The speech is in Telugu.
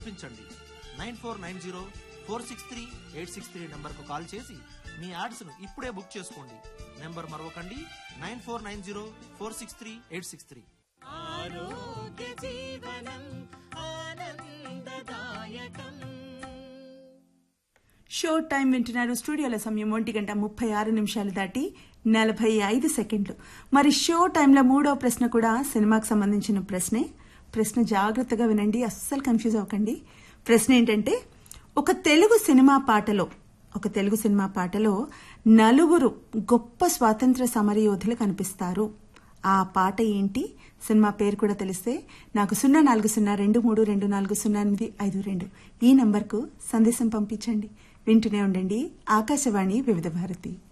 పంపించండి nine four nine zero four six three eight six three నెంబర్కు కాల్ చేసి మీ యాడ్స్ను ఇప్పుడే బుక్ చేసుకోండి నెంబర్ మరొకండి nine four nine zero four six three eight six three ఆరోగ్య జీవనం ఆనందదాయకం షో టైం వింటున్నారు స్టూడియోల సమయం ఒంటి గంట ముప్పై ఆరు నిమిషాలు దాటి నలభై ఐదు సెకండ్లు మరి షో టైంలో మూడో ప్రశ్న కూడా సినిమాకి సంబంధించిన ప్రశ్నే ప్రశ్న జాగ్రత్తగా వినండి అస్సలు కన్ఫ్యూజ్ అవ్వకండి ప్రశ్న ఏంటంటే ఒక తెలుగు సినిమా పాటలో ఒక తెలుగు సినిమా పాటలో నలుగురు గొప్ప స్వాతంత్ర సమరయోధులు కనిపిస్తారు ఆ పాట ఏంటి సినిమా పేరు కూడా తెలిస్తే నాకు సున్నా నాలుగు సున్నా రెండు మూడు రెండు నాలుగు సున్నా ఎనిమిది ఐదు రెండు ఈ నంబర్కు సందేశం పంపించండి వింటూనే ఉండండి ఆకాశవాణి వివిధ భారతి